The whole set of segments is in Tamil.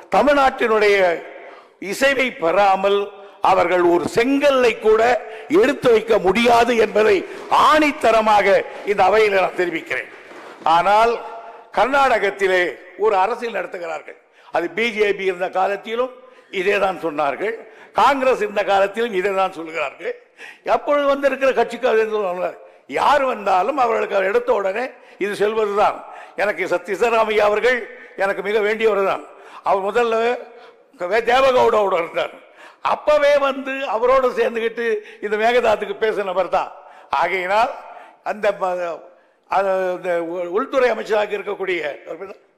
தமிழ்நாட்டினுடைய இசைவை பெறாமல் அவர்கள் ஒரு செங்கல்லை கூட எடுத்து வைக்க முடியாது என்பதை ஆணித்தரமாக இந்த அவையில் நான் தெரிவிக்கிறேன் ஆனால் கர்நாடகத்திலே ஒரு அரசியல் நடத்துகிறார்கள் அது பிஜேபி இருந்த காலத்திலும் இதே தான் சொன்னார்கள் காங்கிரஸ் இருந்த காலத்திலும் இதை தான் சொல்கிறார்கள் அப்பொழுது வந்திருக்கிற கட்சிக்கு அது என்று சொன்னார். யார் வந்தாலும் அவர்களுக்கு அவர் எடுத்த உடனே இது செல்வதுதான் எனக்கு சத்ய சித்தராமையா அவர்கள் எனக்கு மிக வேண்டியவர் தான் அவர் முதல்ல வே- தேவகவுடாவோட இருந்தார் அப்பவே வந்து அவரோடு சேர்ந்துக்கிட்டு இந்த மேகதாத்துக்கு பேசினவர் தான் ஆகையினால் அந்த ம- அது இந்த உ- உள்துறை அமைச்சராக இருக்கக்கூடிய அவர் பேர் என்ன?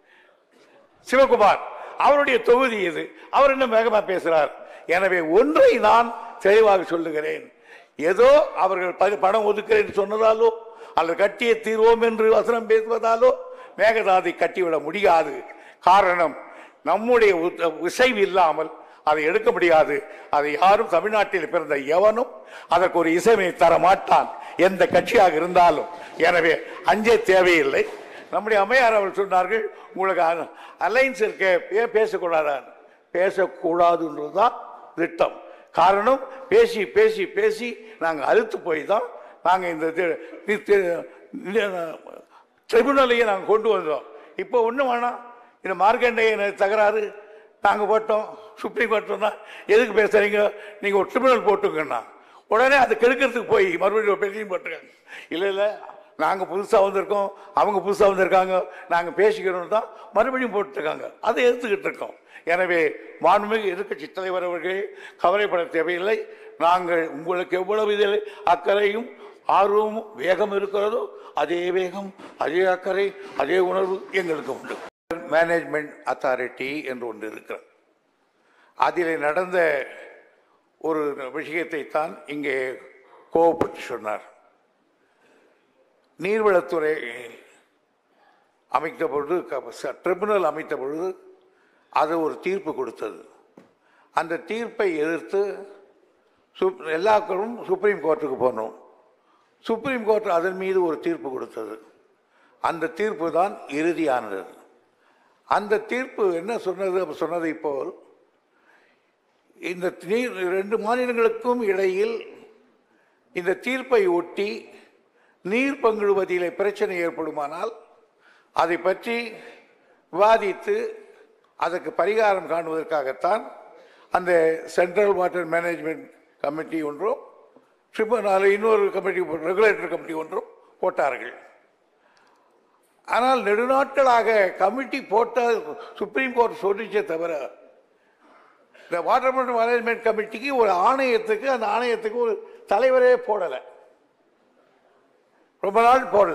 சிவகுமார் அவருடைய தொகுதி இது அவர் இன்னும் வேகமா பேசுறார் எனவே ஒன்றை நான் தெளிவாக சொல்லுகிறேன் ஏதோ அவர்கள் ப- பணம் ஒதுக்கிறேன் சொன்னதாலோ அல்லது கட்டிய தீர்வோம் என்று வசனம் பேசுவதாலோ மேகதாதை கட்டிவிட முடியாது காரணம் நம்முடைய உத்த- இசைவு இல்லாமல் அதை எடுக்க முடியாது அதை யாரும் தமிழ்நாட்டில் பிறந்த எவனும் அதற்கு ஒரு இசைமை தர மாட்டான் எந்த கட்சியாக இருந்தாலும் எனவே அஞ்சே தேவையில்லை நம்முடைய அம்மையார் அவர்கள் சொன்னார்கள் உங்களுக்கு அலைன்ஸ் இருக்க ஏன் பேசக்கூடாதான் பேசக்கூடாதுன்றதுதான் திட்டம் காரணம் பேசி பேசி பேசி நாங்கள் அழுத்து போய் தான் நாங்கள் இந்த தி- தி- தி- ட்ரிபுனலையும் நாங்கள் கொண்டு வந்தோம் இப்போ ஒன்றும் வேணாம் இந்த மார்க்கண்டேயன் தகராறு நாங்கள் போட்டோம் சுப்ரீம் கோர்ட் சொன்னா எதுக்கு பேசுறீங்க நீங்கள் ஒரு ட்ரிபுனல் போட்டுங்கன்னா உடனே அது கெடுக்கிறதுக்கு போய் மறுபடியும் ஒரு பெரிய போட்டுருக்காங்க இல்லை இல்லை நாங்கள் புதுசாக வந்திருக்கோம் அவங்க புதுசாக வந்திருக்காங்க நாங்கள் பேசிக்கிறோம் தான் மறுபடியும் போட்டுருக்காங்க அதை எடுத்துக்கிட்டு இருக்கோம் எனவே மாண்புமிகு எதிர்க்கட்சி தலைவர் அவர்கள் கவலைப்பட தேவையில்லை நாங்கள் உங்களுக்கு எவ்வளவு இதில் அக்கறையும் ஆர்வமும் வேகம் இருக்கிறதோ அதே வேகம் அதே அக்கறை அதே உணர்வு எங்களுக்கு உண்டு மேனேஜ்மெண்ட் அத்தாரிட்டி என்று ஒன்று இருக்கிறது அதில் நடந்த ஒரு விஷயத்தை தான் இங்கே கோவப்பட்டு சொன்னார் நீர்வளத்துறை அமைத்த பொழுது ட்ரிபுனல் அமைத்த பொழுது அது ஒரு தீர்ப்பு கொடுத்தது அந்த தீர்ப்பை எதிர்த்து சுப் எல்லாருக்கும் சுப்ரீம் கோர்ட்டுக்கு போனோம் சுப்ரீம் கோர்ட் அதன் மீது ஒரு தீர்ப்பு கொடுத்தது அந்த தீர்ப்பு தான் இறுதியானது அந்த தீர்ப்பு என்ன சொன்னது அப்ப சொன்னதை போல் இந்த நீர் ரெண்டு மாநிலங்களுக்கும் இடையில் இந்த தீர்ப்பை ஒட்டி நீர் பங்கிடுவதிலே பிரச்சனை ஏற்படுமானால் அதை பற்றி விவாதித்து அதற்கு பரிகாரம் காணுவதற்காகத்தான் அந்த சென்ட்ரல் வாட்டர் மேனேஜ்மெண்ட் கமிட்டி ஒன்றும் ட்ரிபுனல் இன்னொரு கமிட்டி ரெகுலேட்டர் கமிட்டி ஒன்றும் போட்டார்கள் ஆனால் நெடுநாட்களாக கமிட்டி போட்ட சுப்ரீம் கோர்ட் சொல்லிச்சே தவிர இந்த வாட்டர் மேனேஜ்மெண்ட் கமிட்டிக்கு ஒரு ஆணையத்துக்கு அந்த ஆணையத்துக்கு ஒரு தலைவரே போடலை ரொம்ப நாள் போடல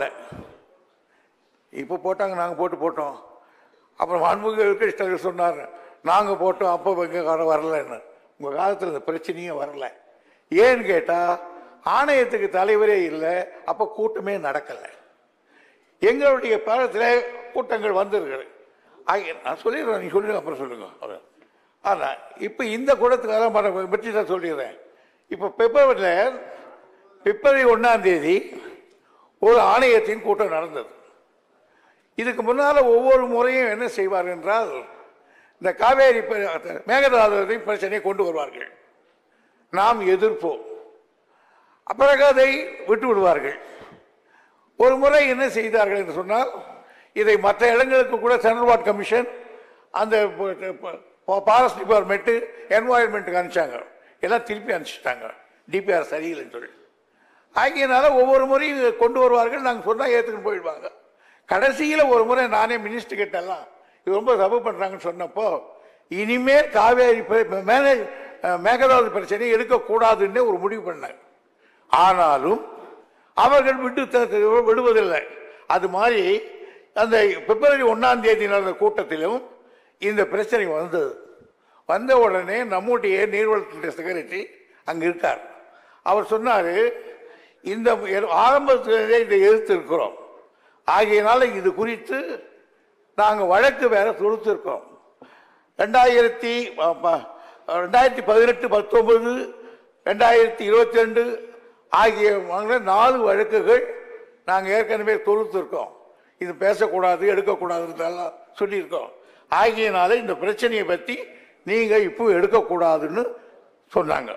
இப்போ போட்டாங்க நாங்கள் போட்டு போட்டோம் அப்புறம் மாண்புமிகு எதிர்க்கட்சி சொன்னார் நாங்கள் போட்டோம் அப்போ எங்கள் காலம் வரலன்னு உங்கள் காலத்தில் இந்த பிரச்சனையே வரல ஏன்னு கேட்டால் ஆணையத்துக்கு தலைவரே இல்லை அப்போ கூட்டமே நடக்கலை எங்களுடைய பாலத்தில் கூட்டங்கள் வந்திருக்குது ஆகிய நான் சொல்லிடுறேன் நீ சொல்லிடுங்க அப்புறம் சொல்லுங்க அவ்வளவு. ஆனா இப்போ இந்த கூட்டத்துக்காக மற- பற்றி நான் சொல்லிடுறேன் இப்போ பிப்ரவரியில் பிப்ரவரி ஒன்றாம் தேதி ஒரு ஆணையத்தின் கூட்டம் நடந்தது இதுக்கு முன்னால ஒவ்வொரு முறையும் என்ன செய்வார் என்றால் இந்த காவேரி ப- மேகதாதுவின் பிரச்சனையை கொண்டு வருவார்கள் நாம் எதிர்ப்போம் பிறகு அதை விட்டு விடுவார்கள் ஒரு முறை என்ன செய்தார்கள் என்று சொன்னால் இதை மற்ற இடங்களுக்கு கூட சென்ட்ரல் வாட் கமிஷன் அந்த ஃபாரஸ்ட் டிபார்ட்மெண்ட்டு என்வாயன்மெண்ட்டுக்கு அனுப்பிச்சாங்க எல்லாம் திருப்பி அனுப்பிச்சிட்டாங்க டிபிஆர் சரியில்லைன்னு சொல்லி ஆகியனால ஒவ்வொரு முறையும் இதை கொண்டு வருவார்கள் நாங்கள் சொன்னால் ஏற்றுக்குன்னு போயிடுவாங்க கடைசியில் ஒரு முறை நானே மினிஸ்டர் கிட்டலாம் இது ரொம்ப தப்பு பண்ணுறாங்கன்னு சொன்னப்போ இனிமேல் காவேரி பிர- மேனேஜ் மேகதாது பிரச்சனையை எடுக்கக்கூடாதுன்னு ஒரு முடிவு பண்ணாங்க ஆனாலும் அவர்கள் விட்டு த- த- விடுவதில்லை அது மாதிரி அந்த பிப்ரவரி ஒன்றாம் தேதி நடந்த கூட்டத்திலும் இந்த பிரச்சனை வந்தது வந்த உடனே நம்முடைய நீர்வளத்துறை செக்ரட்டரி அங்க இருக்கார் அவர் சொன்னாரு இந்த ஆரம்பத்திலே இதை எதிர்த்து இருக்கிறோம் ஆகையினால இது குறித்து நாங்க வழக்கு வேற தொடுத்திருக்கோம் ரெண்டாயிரத்தி ப- ப- ரெண்டாயிரத்தி பதினெட்டு பத்தொன்பது ரெண்டாயிரத்தி இருபத்தி ரெண்டு ஆகிய வாங்கின நாலு வழக்குகள் நாங்கள் ஏற்கனவே தொடுத்திருக்கோம் இது பேசக்கூடாது எடுக்கக்கூடாதுன்றதெல்லாம் சொல்லியிருக்கோம் ஆகியனால இந்த பிரச்சனையை பற்றி நீங்க இப்போ எடுக்கக்கூடாதுன்னு சொன்னாங்க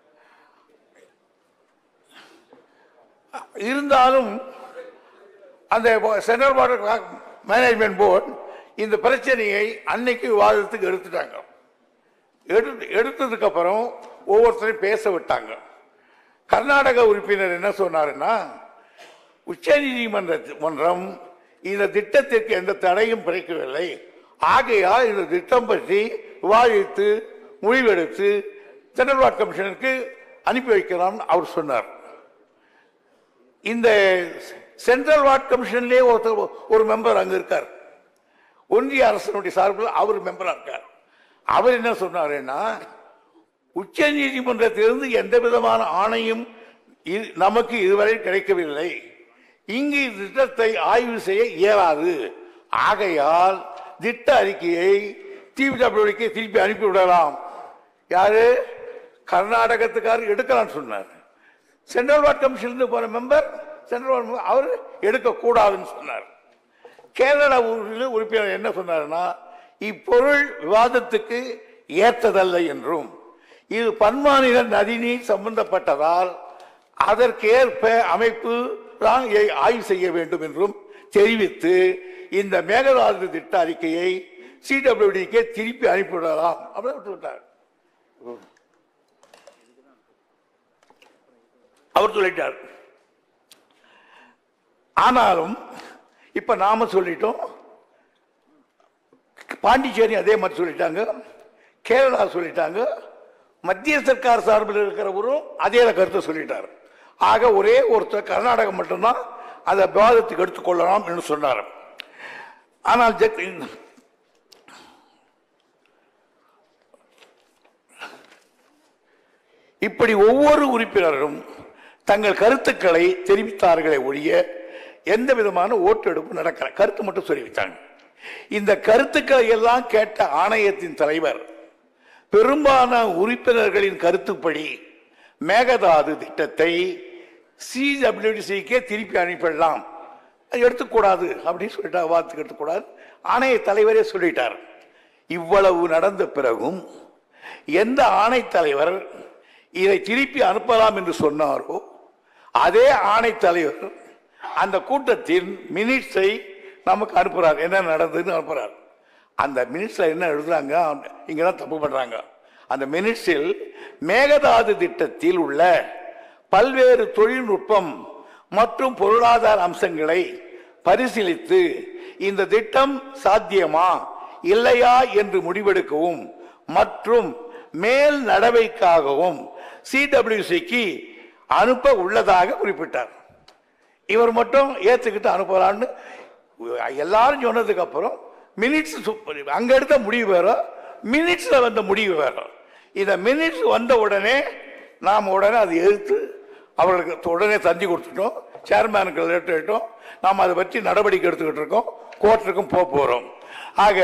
இருந்தாலும் அந்த சென்ட்ரல் வாட்டர் மேனேஜ்மெண்ட் போர்டு இந்த பிரச்சனையை அன்னைக்கு விவாதத்துக்கு எடுத்துட்டாங்க எடுத்து எடுத்ததுக்கு அப்புறம் ஒவ்வொருத்தரையும் பேச விட்டாங்க கர்நாடக உறுப்பினர் என்ன சொன்னாருன்னா உச்சநீதிமன்ற மன்றம் இந்த திட்டத்திற்கு எந்த தடையும் பிறக்கவில்லை ஆகையால் இந்த திட்டம் பற்றி விவாதித்து முடிவெடுத்து சென்ட்ரல் வாட் கமிஷனுக்கு அனுப்பி வைக்கலாம் அவர் சொன்னார் இந்த சென்ட்ரல் வாட் கமிஷன்லேயே ஒருத்தர் ஒரு மெம்பர் அங்க இருக்கார் ஒன்றிய அரசனுடைய சார்பில் அவர் மெம்பரா இருக்கார் அவர் என்ன சொன்னாருன்னா உச்ச நீதிமன்றத்திலிருந்து எந்த விதமான ஆணையும் இ- நமக்கு இதுவரை கிடைக்கவில்லை இங்கு திட்டத்தை ஆய்வு செய்ய இயலாது ஆகையால் திட்ட அறிக்கையை டிபிடபிள்யூடிக்கு திருப்பி அனுப்பிவிடலாம் யாரு கர்நாடகத்துக்காரர் எடுக்கலாம்னு சொன்னார் சென்ட்ரல் வார்ட் கமிஷன் போன மெம்பர் சென்ட்ரல் வார்ட் அவர் எடுக்கக்கூடாதுன்னு சொன்னார் கேரள உறுப்பினர் உறுப்பினர் என்ன சொன்னாருன்னா இப்பொருள் விவாதத்துக்கு ஏற்றதல்ல என்றும் இது பன்மாநில நதிநீர் சம்பந்தப்பட்டதால் அதற்கேற்ப அமைப்பு தான் இதை ஆய்வு செய்ய வேண்டும் என்றும் தெரிவித்து இந்த மேகதாது திட்ட அறிக்கையை சிடபிள்யூடிக்கு திருப்பி அனுப்பிவிடலாம் அப்படின்னு விட்டுவிட்டார் அவர் சொல்லிட்டார் ஆனாலும் இப்ப நாம சொல்லிட்டோம் பாண்டிச்சேரி அதே மாதிரி சொல்லிட்டாங்க கேரளா சொல்லிட்டாங்க மத்திய சர்க்கார் சார்பில் இருக்கிறவரும் அதே கருத்தை சொல்லிட்டார் ஆக ஒரே ஒருத்தர் கர்நாடகம் மட்டும்தான் அதை விவாதத்துக்கு எடுத்துக்கொள்ளலாம் என்று சொன்னார் ஆனால் ஜெக்- இப்படி ஒவ்வொரு உறுப்பினரும் தங்கள் கருத்துக்களை தெரிவித்தார்களே ஒழிய எந்த விதமான ஓட்டெடுப்பு நடக்கல கருத்து மட்டும் தெரிவித்தாங்க இந்த கருத்துக்களை எல்லாம் கேட்ட ஆணையத்தின் தலைவர் பெரும்பாலான உறுப்பினர்களின் கருத்துப்படி மேகதாது திட்டத்தை சிடபிள்யூடிசிக்கே திருப்பி அனுப்பிடலாம் அது எடுத்துக்கூடாது அப்படின்னு சொல்லிட்டார் வார்த்தைக்கு எடுத்துக்கூடாது ஆணைய தலைவரே சொல்லிட்டார் இவ்வளவு நடந்த பிறகும் எந்த ஆணைத்தலைவர் இதை திருப்பி அனுப்பலாம் என்று சொன்னாரோ அதே ஆணைத்தலைவர் அந்த கூட்டத்தின் மினிட்ஸை நமக்கு அனுப்புறார் என்ன நடந்ததுன்னு அனுப்புறார் அந்த மினிட்ஸ்ல என்ன எழுதுறாங்க இங்கதான் தப்பு பண்றாங்க அந்த மினிட்ஸில் மேகதாது திட்டத்தில் உள்ள பல்வேறு தொழில்நுட்பம் மற்றும் பொருளாதார அம்சங்களை பரிசீலித்து இந்த திட்டம் சாத்தியமா இல்லையா என்று முடிவெடுக்கவும் மற்றும் மேல் நடவடிக்கைக்காகவும் சிடபிள்யூசிக்கு அனுப்ப உள்ளதாக குறிப்பிட்டார் இவர் மட்டும் ஏத்துக்கிட்டு அனுப்பலான்னு எல்லாரும் சொன்னதுக்கு அப்புறம் மினிட்ஸ் அங்க எடுத்த முடிவு வேற மினிட்ஸ்ல வந்த முடிவு வேற இந்த மினிட்ஸ் வந்த உடனே நாம் உடனே அதை எதிர்த்து அவர்களுக்கு உடனே தந்தி கொடுத்துட்டோம் சேர்மேனுக்கு லெட்டர் இட்டோம் நாம் அதை பற்றி நடவடிக்கை எடுத்துக்கிட்டு இருக்கோம் கோர்ட்டுக்கும் போக போறோம் ஆக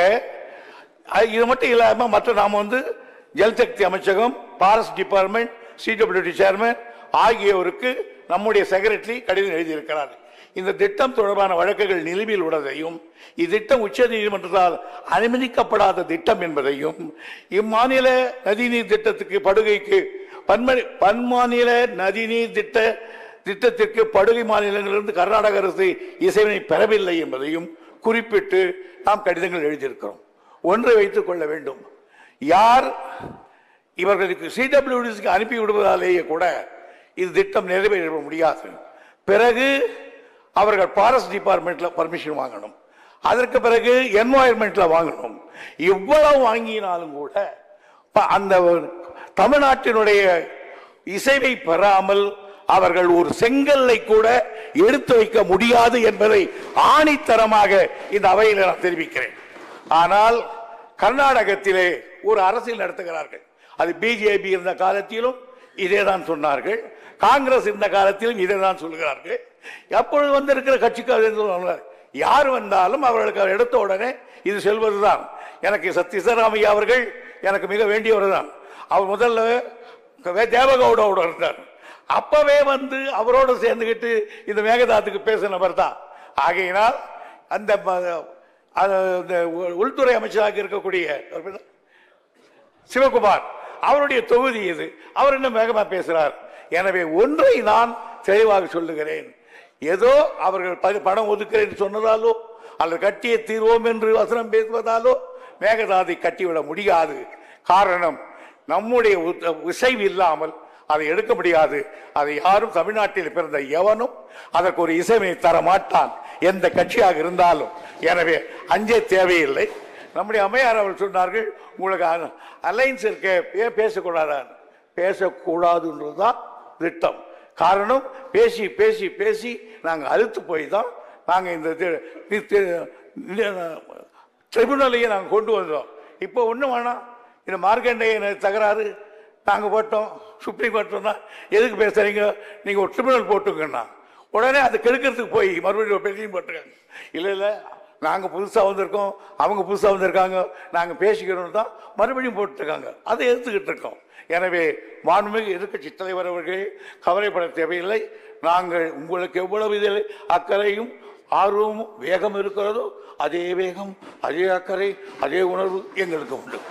அது- இது மட்டும் இல்லாம மற்ற நாம வந்து ஜல்சக்தி அமைச்சகம் பாரஸ்ட் டிபார்ட்மெண்ட் சிடபிள்யூடி சேர்மன் ஆகியோருக்கு நம்முடைய செக்ரட்டரி கடிதம் எழுதியிருக்கிறார் இந்த திட்டம் தொடர்பான வழக்குகள் நிலுவையில் உள்ளதையும் இத்திட்டம் உச்ச நீதிமன்றத்தால் அனுமதிக்கப்படாத திட்டம் என்பதையும் இம்மாநில நதிநீர் திட்டத்துக்கு படுகைக்கு பன்மணி பன்மாநில நதிநீர் திட்ட திட்டத்திற்கு படுகை மாநிலங்களிலிருந்து கர்நாடக அரசு இசைவினை பெறவில்லை என்பதையும் குறிப்பிட்டு நாம் கடிதங்கள் எழுதியிருக்கிறோம் ஒன்றை வைத்துக் கொள்ள வேண்டும் யார் இவர்களுக்கு சிடபிள்யூடிக்கு அனுப்பி விடுவதாலேயே கூட இது திட்டம் நிறைவேற முடியாது பிறகு அவர்கள் ஃபாரஸ்ட் டிபார்ட்மெண்ட்ல பர்மிஷன் வாங்கணும் அதற்கு பிறகு என்வாயர்மெண்ட்ல வாங்கணும் இவ்வளவு வாங்கினாலும் கூட ப- அந்த தமிழ்நாட்டினுடைய இசைவை பெறாமல் அவர்கள் ஒரு செங்கல்லை கூட எடுத்து வைக்க முடியாது என்பதை ஆணித்தரமாக இந்த அவையில் நான் தெரிவிக்கிறேன் ஆனால் கர்நாடகத்திலே ஒரு அரசியல் நடத்துகிறார்கள் அது பிஜேபி இருந்த காலத்திலும் இதே தான் சொன்னார்கள் காங்கிரஸ் இருந்த காலத்திலும் இதே தான் சொல்கிறார்கள் எப்பொழுது வந்திருக்கிற கட்சிக்கு அது சொல்லுவாங்க. யார் வந்தாலும் அவர்களுக்கு அவர் எடுத்த உடனே இது செல்வதுதான் எனக்கு சத்யசராமையா அவர்கள் எனக்கு மிக வேண்டியவர் தான் அவர் முதல்ல வே- தேவகவுடாவோட இருந்தார் அப்பவே வந்து அவரோடு சேர்ந்துகிட்டு இந்த மேகதாத்துக்கு பேசினவர் தான் ஆகையினால் அந்த ம- அது இந்த உ- உள்துறை அமைச்சராக இருக்கக்கூடிய அவர் பேர் என்ன? சிவகுமார் அவருடைய தொகுதி இது அவர் இன்னும் வேகமா பேசுறார் எனவே ஒன்றை நான் தெளிவாக சொல்லுகிறேன் ஏதோ அவர்கள் ப- பணம் ஒதுக்கிறேன் சொன்னதாலோ அல்லது கட்டிய தீர்வோம் என்று வசனம் பேசுவதாலோ மேகதாதை கட்டிவிட முடியாது காரணம் நம்முடைய உத்த- இசைவு இல்லாமல் அதை எடுக்க முடியாது அதை யாரும் தமிழ்நாட்டில் பிறந்த எவனும் அதற்கு ஒரு இசைவை தர மாட்டான் எந்த கட்சியாக இருந்தாலும் எனவே அஞ்சே தேவையில்லை நம்முடைய அம்மையார் அவர்கள் சொன்னார்கள் உங்களுக்கு அலைன்ஸ் இருக்க ஏன் பேசக்கூடாதான் பேசக்கூடாதுன்றதுதான் திட்டம் காரணம் பேசி பேசி பேசி நாங்கள் அழுத்து போய் தான் நாங்கள் இந்த தி- தி- தி- ட்ரிபுனலையே நாங்கள் கொண்டு வந்தோம் இப்போ ஒன்றும் வேணாம் இந்த மார்க்கண்டேய தகராறு நாங்கள் போட்டோம் சுப்ரீம் கோர்ட் சொன்னா எதுக்கு பேசுறீங்க நீங்கள் ஒரு ட்ரிபுனல் போட்டுங்கன்னா உடனே அது கெடுக்கிறதுக்கு போய் மறுபடியும் ஒரு பெட்டிஷன் போட்டிருக்காங்க இல்லை இல்லை நாங்கள் புதுசாக வந்திருக்கோம் அவங்க புதுசாக வந்திருக்காங்க நாங்கள் பேசிக்கிறோம் தான் மறுபடியும் போட்டுருக்காங்க அதை எதிர்த்துக்கிட்டு இருக்கோம் எனவே மாண்புமிகு எதிர்க்கட்சி தலைவர் அவர்கள் கவலைப்பட தேவையில்லை நாங்கள் உங்களுக்கு எவ்வளவு இதில் அக்கறையும் ஆர்வமும் வேகம் இருக்கிறதோ அதே வேகம் அதே அக்கறை அதே உணர்வு எங்களுக்கு உண்டு